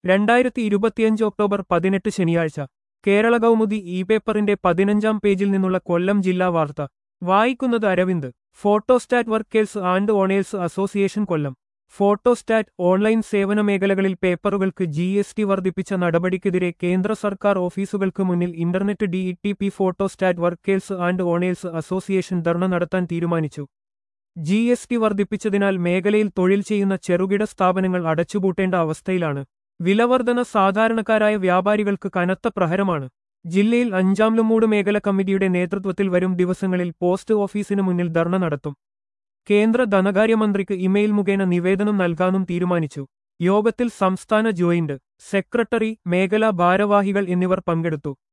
രണ്ടായിരത്തി ഇരുപത്തിയഞ്ച് ഒക്ടോബർ പതിനെട്ട് ശനിയാഴ്ച കേരള കൗമുദി ഇ പേപ്പറിന്റെ പതിനഞ്ചാം പേജിൽ നിന്നുള്ള കൊല്ലം ജില്ലാ വാർത്ത വായിക്കുന്നത് Aravind photostat workers and owners association Kollam photostat online സേവന മേഖലകളിൽ പേപ്പറുകൾക്ക് ജി എസ് ടി വർദ്ധിപ്പിച്ച നടപടിക്കെതിരെ കേന്ദ്ര സർക്കാർ ഓഫീസുകൾക്ക് മുന്നിൽ internet D T P photostat workers and owners association dharna നടത്താൻ തീരുമാനിച്ചു ജി എസ് ടി വർദ്ധിപ്പിച്ചതിനാൽ മേഖലയിൽ തൊഴിൽ ചെയ്യുന്ന ചെറുകിട സ്ഥാപനങ്ങൾ അടച്ചുപൂട്ടേണ്ട അവസ്ഥയിലാണ് വിലവർധന സാധാരണക്കാരായ വ്യാപാരികൾക്ക് കനത്ത പ്രഹരമാണ് ജില്ലയിൽ അഞ്ചാം ലുമൂട് മേഖല കമ്മിറ്റിയുടെ നേതൃത്വത്തിൽ വരും ദിവസങ്ങളിൽ പോസ്റ്റ് ഓഫീസിന് മുന്നിൽ ധർണ നടത്തും കേന്ദ്ര ധനകാര്യമന്ത്രിക്ക് ഇമെയിൽ മുഖേന നിവേദനം നൽകാനും തീരുമാനിച്ചു യോഗത്തിൽ സംസ്ഥാന ജോയിന്റ് സെക്രട്ടറി മേഖലാ ഭാരവാഹികൾ എന്നിവർ പങ്കെടുത്തു